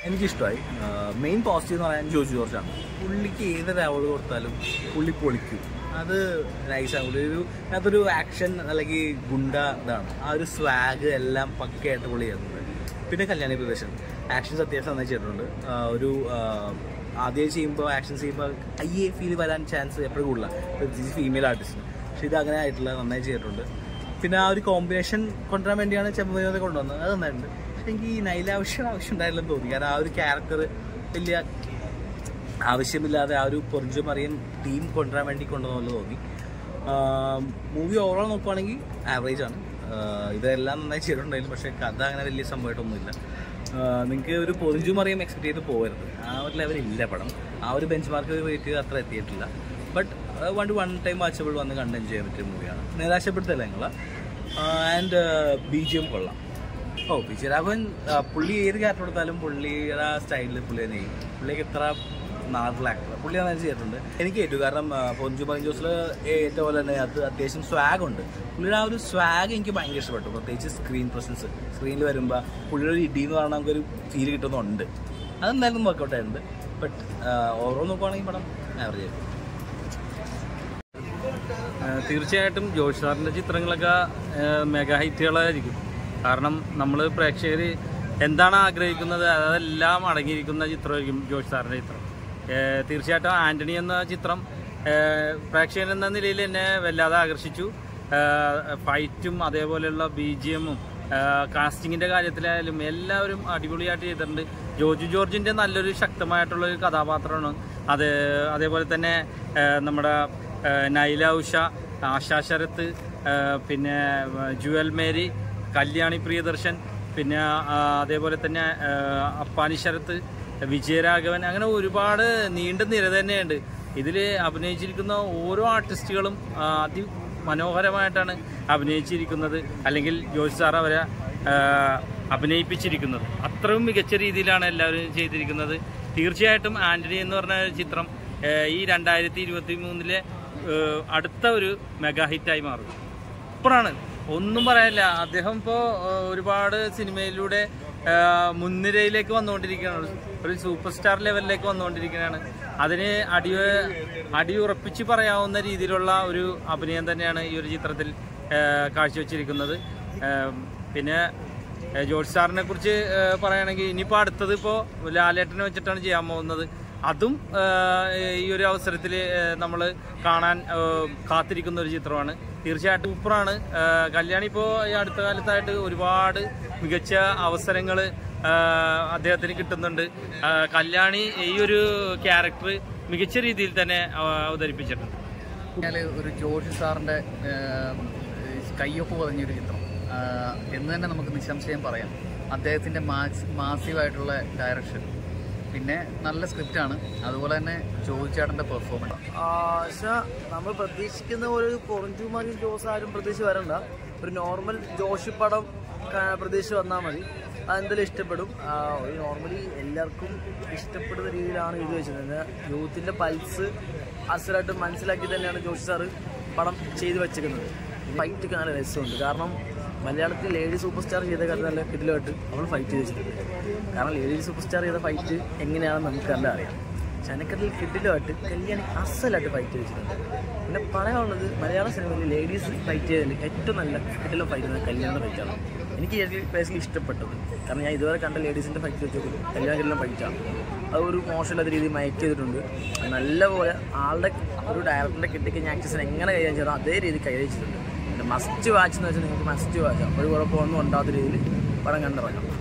എനിക്കിഷ്ടമായി main positive എന്ന് പറയാൻ ജോജു ജോർജാണ് പുള്ളിക്ക് ഏതൊരു അവാർഡ് കൊടുത്താലും പുള്ളി പൊളിക്കും അത് നൈസാണ് പുള്ളി ഒരു അതൊരു ആക്ഷൻ അല്ലെങ്കിൽ ഗുണ്ട ഇതാണ് ആ ഒരു സ്വാഗ് എല്ലാം പക്കയായിട്ട് പുള്ളി ചെയ്യുന്നുണ്ട് പിന്നെ കല്യാണി പ്രദേശം ആക്ഷൻസ് അത്യാവശ്യം നന്നായി ചെയ്തിട്ടുണ്ട് ആ, ഒരു ആദ്യം ചെയ്യുമ്പോൾ ആക്ഷൻസ് ചെയ്യുമ്പോൾ അയ്യേ ഫീൽ വരാൻ ചാൻസ് എപ്പോഴും കൂടുതലാണ് പ്രത്യേകിച്ച് ഫീമെയിൽ ആർട്ടിസ്റ്റിന് പക്ഷെ ഇത് അങ്ങനെ ആയിട്ടില്ല നന്നായി ചെയ്തിട്ടുണ്ട് പിന്നെ ആ ഒരു കോമ്പിനേഷൻ കൊണ്ടുവരാൻ വേണ്ടിയാണ് ചെമ്പവിനോദം കൊണ്ടുവന്നത് അത് നന്നായിട്ടുണ്ട് പക്ഷെ എനിക്ക് ഈ നൈല ആവശ്യം ആവശ്യം ഉണ്ടായില്ലെന്ന് തോന്നി കാരണം ആ ഒരു ക്യാരക്ടർ വലിയ ആവശ്യമില്ലാതെ ആ ഒരു പൊറിഞ്ചു മറിയൻ ടീം കൊണ്ടുവരാൻ വേണ്ടി കൊണ്ടുവന്ന പോലെ തോന്നി മൂവി ഓവറോൾ നോക്കുവാണെങ്കിൽ ആവറേജ് ആണ് ആഹ് ഇതെല്ലാം നന്നായി ചെയ്തിട്ടുണ്ടായിരുന്നു പക്ഷേ കഥ അങ്ങനെ വലിയ സംഭവമായിട്ടൊന്നുമില്ല നിങ്ങൾക്ക് ഒരു പൊറിഞ്ചു മറിയം എക്സ്പെക്ട് ചെയ്ത് പോകരുത് ആ ഒരു ലെവൽ ഇല്ല പടം ആ ഒരു ബെഞ്ച് മാർക്ക് വെയിറ്റ് ചെയ്ത് അത്ര എത്തിയിട്ടില്ല but one two one time watchable വന്ന് കണ്ട് എൻജോയ് ചെയ്യാൻ പറ്റിയ മൂവിയാണ് നിരാശപ്പെടുത്തല്ല ഞങ്ങൾ ആൻഡ് ബി ജി എം കൊള്ളാം ഓ വിജയരാഘവൻ ആ, പുള്ളി ഏത് ക്യാരക്ടർ കൊടുത്താലും പുള്ളിയുടെ സ്റ്റൈലിൽ പുള്ളി തന്നെ ചെയ്യും പുള്ളിക്ക് എത്ര നാട്ടിൽ ആക്ടർ പുള്ളി നന്നായി ചെയ്തിട്ടുണ്ട് എനിക്ക് ഏറ്റു കാരണം ആ, പൊഞ്ചു പറഞ്ഞു ജോസിൽ ഏറ്റ പോലെ തന്നെ അത് അത്യാവശ്യം സ്വാഗ് ഉണ്ട് പുള്ളിയുടെ ആ ഒരു സ്വാഗ് എനിക്ക് ഭയങ്കര ഇഷ്ടപ്പെട്ടു പ്രത്യേകിച്ച് സ്ക്രീൻ പ്രസൻസ് സ്ക്രീനിൽ വരുമ്പോൾ പുള്ളിയുടെ ഒരു ഇടി എന്ന് പറഞ്ഞാൽ നമുക്കൊരു ഫീൽ കിട്ടുന്നുണ്ട് അതെന്തായാലും വർക്കൗട്ട് ആയിട്ടുണ്ട് ബട്ട് ഓവറോൾ നോക്കുവാണെങ്കിൽ പടം ആവറേജ് ആയിരുന്നു ഏഹ് തീർച്ചയായിട്ടും ജോഷ് സാറിൻ്റെ ചിത്രങ്ങളൊക്കെ ഏഹ് മെഗാ ഹിറ്റുകളായിരിക്കും കാരണം നമ്മൾ പ്രേക്ഷകർ എന്താണ് ആഗ്രഹിക്കുന്നത് അതെല്ലാം അടങ്ങിയിരിക്കുന്ന ചിത്രമായിരിക്കും ജോഷ് സാറിൻ്റെ ചിത്രം ഏഹ് തീർച്ചയായിട്ടും ആൻ്റണി എന്ന ചിത്രം ഏഹ് പ്രേക്ഷകൻ എന്ന നിലയിൽ എന്നെ വല്ലാതെ ആകർഷിച്ചു ഏഹ് ഫൈറ്റും അതേപോലെയുള്ള ബി ജി എമ്മും കാസ്റ്റിങ്ങിൻ്റെ കാര്യത്തിലായാലും എല്ലാവരും അടിപൊളിയായിട്ട് ചെയ്തിട്ടുണ്ട് ജോർജ് ജോർജിൻ്റെ നല്ലൊരു ശക്തമായിട്ടുള്ള ഒരു കഥാപാത്രമാണ് അത് അതേപോലെ തന്നെ ഏഹ് നമ്മുടെ ഏഹ് നൈല ഉഷ ആശാ ശരത്ത് ഏഹ് പിന്നെ ഏഹ് ജുവൽ മേരി കല്യാണി പ്രിയദർശൻ പിന്നെ ആ, അതേപോലെ തന്നെ ഏഹ് അപ്പാനി ശരത്ത് വിജയരാഘവൻ അങ്ങനെ ഒരുപാട് നീണ്ട നിര തന്നെയുണ്ട് ഇതിൽ അഭിനയിച്ചിരിക്കുന്ന ഓരോ ആർട്ടിസ്റ്റുകളും ആ, അതി മനോഹരമായിട്ടാണ് അഭിനയിച്ചിരിക്കുന്നത് അല്ലെങ്കിൽ ജോഷി സാർ അവരെ ആ, അഭിനയിപ്പിച്ചിരിക്കുന്നത് അത്രയും മികച്ച രീതിയിലാണ് എല്ലാവരും ചെയ്തിരിക്കുന്നത് തീർച്ചയായിട്ടും ആന്റണി എന്ന് പറഞ്ഞ ചിത്രം ആ, ഈ രണ്ടായിരത്തി ഇരുപത്തി മൂന്നിലെ അടുത്ത ഒരു മെഗാ ഹിറ്റായി മാറും സൂപ്പറാണ് ഒന്നും പറയാനില്ല അദ്ദേഹം ഇപ്പോൾ ഒരുപാട് സിനിമയിലൂടെ ആ, മുൻനിരയിലേക്ക് വന്നുകൊണ്ടിരിക്കുകയാണ് ഒരു സൂപ്പർ സ്റ്റാർ ലെവലിലേക്ക് വന്നുകൊണ്ടിരിക്കുകയാണ് അതിന് അടി അടിയുറപ്പിച്ച് പറയാവുന്ന രീതിയിലുള്ള ഒരു അഭിനയം തന്നെയാണ് ഈ ഒരു ചിത്രത്തിൽ ആ, കാഴ്ചവെച്ചിരിക്കുന്നത് ആ, പിന്നെ ആ, ജോർജ് സാറിനെ കുറിച്ച് ആ, പറയുകയാണെങ്കിൽ ഇനിയിപ്പോൾ അടുത്തത് ഇപ്പോൾ ലാലേട്ടനെ വെച്ചിട്ടാണ് ചെയ്യാൻ പോകുന്നത് അതും ആ, ഈ ഒരു അവസരത്തിൽ നമ്മൾ കാണാൻ ആ, കാത്തിരിക്കുന്ന ഒരു ചിത്രമാണ് തീർച്ചയായിട്ടും സൂപ്പറാണ് ആ, കല്യാണി ഇപ്പോൾ ഈ അടുത്ത കാലത്തായിട്ട് ഒരുപാട് മികച്ച അവസരങ്ങൾ അദ്ദേഹത്തിന് കിട്ടുന്നുണ്ട് ആ, കല്യാണി ഈ ഒരു ക്യാരക്ടർ മികച്ച രീതിയിൽ തന്നെ ആ, അവതരിപ്പിച്ചിട്ടുണ്ട് പറഞ്ഞാൽ ഒരു ജോഷി സാറിൻ്റെ കയ്യൊപ്പ് പതിഞ്ഞൊരു ചിത്രം ആ, എന്ന് തന്നെ നമുക്ക് നിസ്സംശയം പറയാം അദ്ദേഹത്തിൻ്റെ മാസ് മാസീവായിട്ടുള്ള ഡയറക്ഷൻ പിന്നെ നല്ല സ്ക്രിപ്റ്റാണ് അതുപോലെ തന്നെ ജോയിച്ചേട്ടൻ്റെ പെർഫോമൻസ് ആശ നമ്മൾ പ്രതീക്ഷിക്കുന്ന ഒരു കൊറഞ്ചുമാരിയും ജോസ് ആരും പ്രതീക്ഷിച്ച് വരണ്ട ഒരു നോർമൽ ജോഷി പടം ക- പ്രതീക്ഷിച്ച് വന്നാൽ മതി അതെന്തായാലും ഇഷ്ടപ്പെടും ആ, ഒരു നോർമലി എല്ലാവർക്കും ഇഷ്ടപ്പെടുന്ന രീതിയിലാണ് ഇത് വെച്ചിരുന്നത് യൂത്തിൻ്റെ പൾസ് അസലായിട്ട് മനസ്സിലാക്കി തന്നെയാണ് ജോഷി സാറ് പടം ചെയ്ത് വെച്ചിരിക്കുന്നത് ഫൈറ്റ് ഒക്കെ നല്ല രസമുണ്ട് കാരണം മലയാളത്തിൽ ലേഡി സൂപ്പർ സ്റ്റാർ ചെയ്ത കഥ നല്ല കിടിലമായിട്ട് അവൾ ഫൈറ്റ് ചെയ്ത് വെച്ചിട്ടുണ്ട് കാരണം ലേഡി സൂപ്പർ സ്റ്റാർ ചെയ്ത ഫൈറ്റ് എങ്ങനെയാണെന്ന് നമുക്ക് നല്ല അറിയാം ചനക്കട്ടിൽ കിഡിലുമായിട്ട് കല്യാണി അസലായിട്ട് ഫൈറ്റ് വെച്ചിട്ടുണ്ട് പിന്നെ പറയാനുള്ളത് മലയാള സിനിമയിൽ ലേഡീസ് ഫൈറ്റ് ചെയ്തതിൽ ഏറ്റവും നല്ല കിഡിലും ഫൈറ്റ് ചെയ്യുന്നത് കല്യാണ ഫൈറ്റാണ് എനിക്ക് പേഴ്സണലി ഇഷ്ടപ്പെട്ടത് കാരണം ഞാൻ ഇതുവരെ കണ്ട ലേഡീസിൻ്റെ ഫൈറ്റ് വെച്ച് നോക്കുമ്പോൾ കല്യാണ കിഡിലും ഫൈറ്റാണ് അത് ഒരു മോശമില്ലാത്ത രീതിയിൽ മയക്ക് ചെയ്തിട്ടുണ്ട് നല്ലപോലെ ആളുടെ ഒരു ഡയറക്ടറിൻ്റെ കിട്ടിക്കഴിഞ്ഞ ആക്ടേഴ്സിനെ എങ്ങനെ കൈകാര്യം ചെയ്യണം അതേ രീതിയിൽ കൈകാര്യം ചെയ്തിട്ടുണ്ട് പിന്നെ മസ്റ്റ് വാച്ച് എന്ന് വെച്ചാൽ നിങ്ങൾക്ക് മസ്റ്റ് വാച്ച് ഒരു കുഴപ്പമൊന്നും ഉണ്ടാകാത്ത രീതിയിൽ പടം കണ്ടിറങ്ങാം